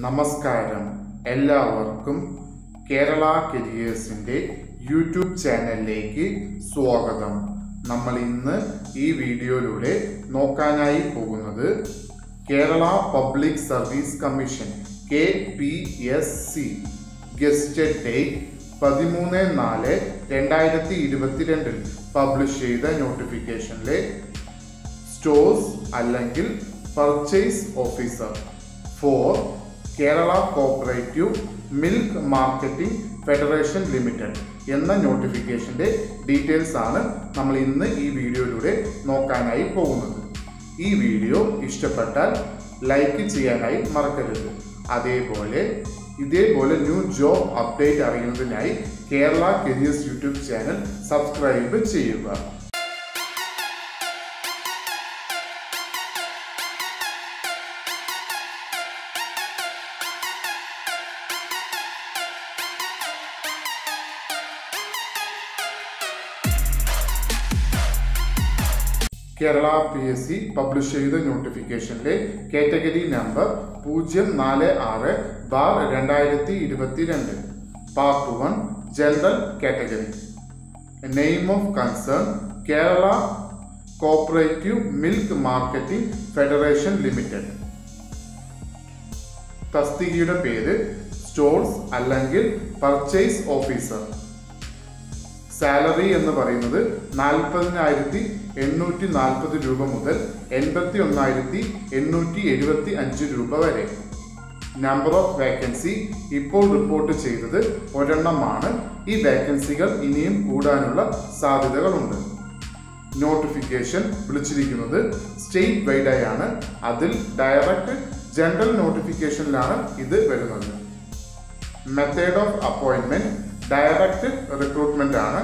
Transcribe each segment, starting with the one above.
നമസ്കാരം എല്ലാവർക്കും കേരള കരിയേഴ്സിൻ്റെ യൂട്യൂബ് ചാനലിലേക്ക് സ്വാഗതം നമ്മൾ ഇന്ന് ഈ വീഡിയോയിലൂടെ നോക്കാനായി പോകുന്നത് Kerala public service commission K P S C gazetted date പതിമൂന്ന് നാല് രണ്ടായിരത്തി ഇരുപത്തിരണ്ടിൽ പബ്ലിഷ് ചെയ്ത നോട്ടിഫിക്കേഷനിലെ സ്റ്റോഴ്സ് അല്ലെങ്കിൽ purchase officer for Kerala cooperative milk marketing federation limited എന്ന നോട്ടിഫിക്കേഷൻ്റെ ഡീറ്റെയിൽസ് ആണ് നമ്മൾ ഇന്ന് ഈ വീഡിയോയിലൂടെ നോക്കാനായി പോകുന്നത് ഈ വീഡിയോ ഇഷ്ടപ്പെട്ടാൽ ലൈക്ക് ചെയ്യാനായി മറക്കരുത് അതേപോലെ ഇതേപോലെ ന്യൂ ജോബ് അപ്ഡേറ്റ് അറിയുന്നതിനായി Kerala careers YouTube channel subscribe ചെയ്യുക Kerala P S C publish ചെയ്ത നോട്ടിഫിക്കേഷനിലെ കാറ്റഗറി നമ്പർ പൂജ്യം നാല് ആറ് ബാർ രണ്ടായിരത്തി ഇരുപത്തിരണ്ട് part one general category name of concern Kerala cooperative milk marketing federation limited തസ്തികയുടെ പേര് സ്റ്റോൾസ് അല്ലെങ്കിൽ പർച്ചേസ് ഓഫീസർ സാലറി എന്ന് പറയുന്നത് നാൽപ്പതിനായിരത്തി എണ്ണൂറ്റി നാൽപ്പത് രൂപ മുതൽ എൺപത്തി ഒന്നായിരത്തി എണ്ണൂറ്റി എഴുപത്തി അഞ്ച് രൂപ വരെ നമ്പർ ഓഫ് വേക്കൻസി ഇപ്പോൾ റിപ്പോർട്ട് ചെയ്തത് ഒരെണ്ണമാണ് ഈ വേക്കൻസികൾ ഇനിയും കൂടാനുള്ള സാധ്യതകളുണ്ട് നോട്ടിഫിക്കേഷൻ വിളിച്ചിരിക്കുന്നത് സ്റ്റേറ്റ് വൈഡായാണ് അതിൽ ഡയറക്റ്റ് ജനറൽ നോട്ടിഫിക്കേഷനിലാണ് ഇത് വരുന്നത് മെത്തേഡ് ഓഫ് അപ്പോയിൻമെന്റ് ഡയറക്റ്റ് റിക്രൂട്ട്മെന്റ് ആണ്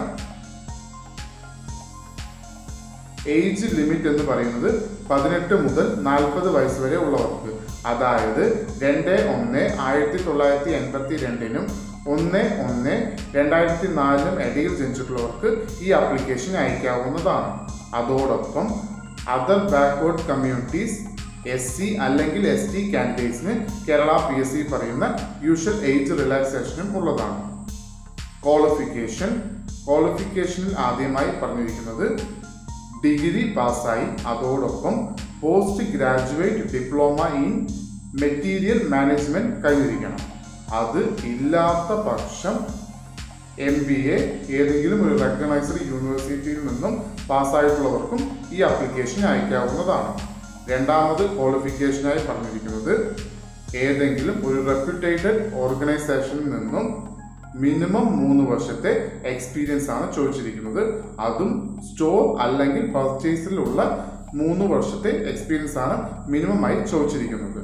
ഏജ് ലിമിറ്റ് എന്ന് പറയുന്നത് പതിനെട്ട് മുതൽ നാൽപ്പത് വയസ്സ് വരെ ഉള്ളവർക്ക് അതായത് രണ്ട് ഒന്ന് ആയിരത്തി തൊള്ളായിരത്തി എൺപത്തി രണ്ടിനും ഒന്ന് ഒന്ന് രണ്ടായിരത്തി നാലിനും ഇടയിൽ ജനിച്ചിട്ടുള്ളവർക്ക് ഈ ആപ്ലിക്കേഷൻ അയക്കാവുന്നതാണ് അതോടൊപ്പം other backward communities S C അല്ലെങ്കിൽ എസ് ടി കാൻഡിഡേറ്റ്സിന് കേരള പി എസ് സി പറയുന്ന യൂഷ്വൽ ഏജ് റിലാക്സേഷനും ഉള്ളതാണ് ക്വാളിഫിക്കേഷൻ ക്വാളിഫിക്കേഷനിൽ ആദ്യമായി പറഞ്ഞിരിക്കുന്നത് ഡിഗ്രി പാസ്സായി അതോടൊപ്പം post graduate diploma in material management കഴിഞ്ഞിരിക്കണം അത് ഇല്ലാത്ത പക്ഷം എം ബി എ ഏതെങ്കിലും ഒരു റെക്കഗ്നൈസ്ഡ് യൂണിവേഴ്സിറ്റിയിൽ നിന്നും പാസ്സായിട്ടുള്ളവർക്കും ഈ ആപ്ലിക്കേഷൻ അയക്കാവുന്നതാണ് രണ്ടാമത് ക്വാളിഫിക്കേഷനായി പറഞ്ഞിരിക്കുന്നത് ഏതെങ്കിലും ഒരു റെപ്യൂട്ടേറ്റഡ് ഓർഗനൈസേഷനിൽ നിന്നും മിനിമം മൂന്ന് വർഷത്തെ എക്സ്പീരിയൻസ് ആണ് ചോദിച്ചിരിക്കുന്നത് അതും സ്റ്റോർ അല്ലെങ്കിൽ പർച്ചേസിലുള്ള മൂന്ന് വർഷത്തെ എക്സ്പീരിയൻസ് ആണ് മിനിമം ആയി ചോദിച്ചിരിക്കുന്നത്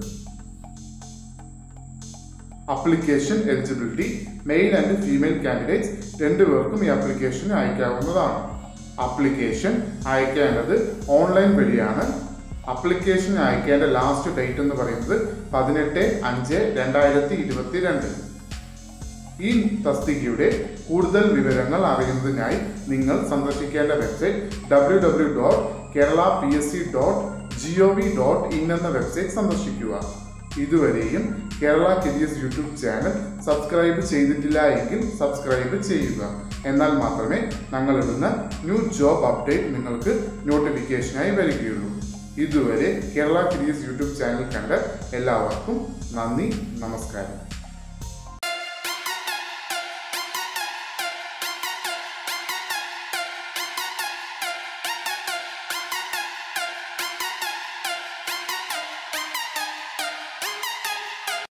application eligibility male and female candidates രണ്ടുപേർക്കും ഈ ആപ്ലിക്കേഷൻ അയക്കാവുന്നതാണ് അപ്ലിക്കേഷൻ അയക്കേണ്ടത് ഓൺലൈൻ വഴിയാണ് അപ്ലിക്കേഷൻ അയക്കേണ്ട ലാസ്റ്റ് ഡേറ്റ് എന്ന് പറയുന്നത് പതിനെട്ട് അഞ്ച് രണ്ടായിരത്തി ഇരുപത്തി രണ്ട് ഈ തസ്തികയുടെ കൂടുതൽ വിവരങ്ങൾ അറിയുന്നതിനായി നിങ്ങൾ സന്ദർശിക്കേണ്ട website W W dot Kerala P S C dot G O V dot in എന്ന വെബ്സൈറ്റ് സന്ദർശിക്കുക ഇതുവരെയും Kerala careers YouTube channel subscribe ചെയ്തിട്ടില്ല എങ്കിൽ സബ്സ്ക്രൈബ് ചെയ്യുക എന്നാൽ മാത്രമേ ഞങ്ങളിടുന്ന ന്യൂ ജോബ് അപ്ഡേറ്റ് നിങ്ങൾക്ക് നോട്ടിഫിക്കേഷനായി വരികയുള്ളൂ ഇതുവരെ കേരള കരിയേഴ്സ് യൂട്യൂബ് ചാനൽ കണ്ട എല്ലാവർക്കും നന്ദി നമസ്കാരം